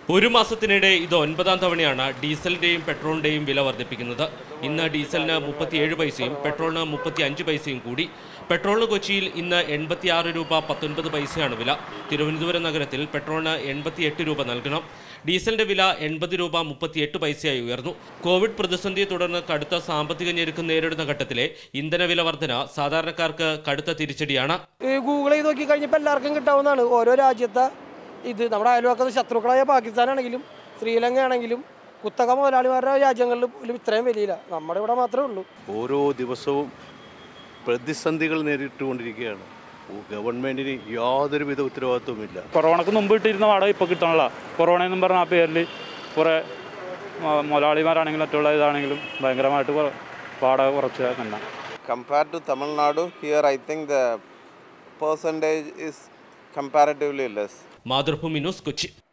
ഒരു മാസത്തിനിടെ ഇത് ഒൻപതാം തവണയാണ് ഡീസലിന്റെയും പെട്രോളിന്റെയും വില വർദ്ധിപ്പിക്കുന്നത് ഇന്ന് ഡീസലിന് മുപ്പത്തിയേഴ് പൈസയും പെട്രോളിന് മുപ്പത്തി അഞ്ച് പൈസയും കൂടി പെട്രോളിന് കൊച്ചിയിൽ ഇന്ന് എൺപത്തിയാറ് രൂപ പത്തൊൻപത് പൈസയാണ് വില തിരുവനന്തപുരം നഗരത്തിൽ പെട്രോളിന് എൺപത്തിയെട്ട് രൂപ നൽകണം ഡീസലിന്റെ വില എൺപത് രൂപ മുപ്പത്തിയെട്ട് പൈസയായി ഉയർന്നു കോവിഡ് പ്രതിസന്ധിയെ തുടർന്ന് കടുത്ത സാമ്പത്തിക ഞെരുക്കം നേരിടുന്ന ഘട്ടത്തിലെ ഇന്ധനവില വർധന സാധാരണക്കാർക്ക് കടുത്ത തിരിച്ചടിയാണ് ഈ ഗൂഗിൾ ചെയ്ത് നോക്കി കഴിഞ്ഞപ്പോൾ എല്ലാവർക്കും കിട്ടാവുന്നതാണ് ഓരോ രാജ്യത്തെ ഇത് നമ്മുടെ അയൽവക്കത്ത് ശത്രുക്കളായ പാകിസ്ഥാനാണെങ്കിലും ശ്രീലങ്ക ആണെങ്കിലും കുത്തക മുതലാളിമാരുടെ രാജ്യങ്ങളിൽ പോലും ഇത്രയും വലിയില്ല നമ്മുടെ ഇവിടെ മാത്രമേ ഉള്ളൂ ഓരോ ദിവസവും പ്രതിസന്ധികൾ നേരിട്ടുകൊണ്ടിരിക്കുകയാണ് ഗവൺമെൻറ്റിന് യാതൊരുവിധ ഉത്തരവാദിത്വമില്ല കൊറോണക്ക് മുമ്പ് ഇട്ടിരുന്ന വാടക ഇപ്പോൾ കിട്ടണല്ല കൊറോണ എന്നും പറഞ്ഞ ആ പേരിൽ കുറേ മ- മുതലാളിമാരാണെങ്കിലും മറ്റുള്ള ഇതാണെങ്കിലും ഭയങ്കരമായിട്ട് കുറ- വാടക കുറച്ച് തന്നെ compared to Tamil Nadu, here I think the percentage is comparatively less. Mathrubhumi news Kochi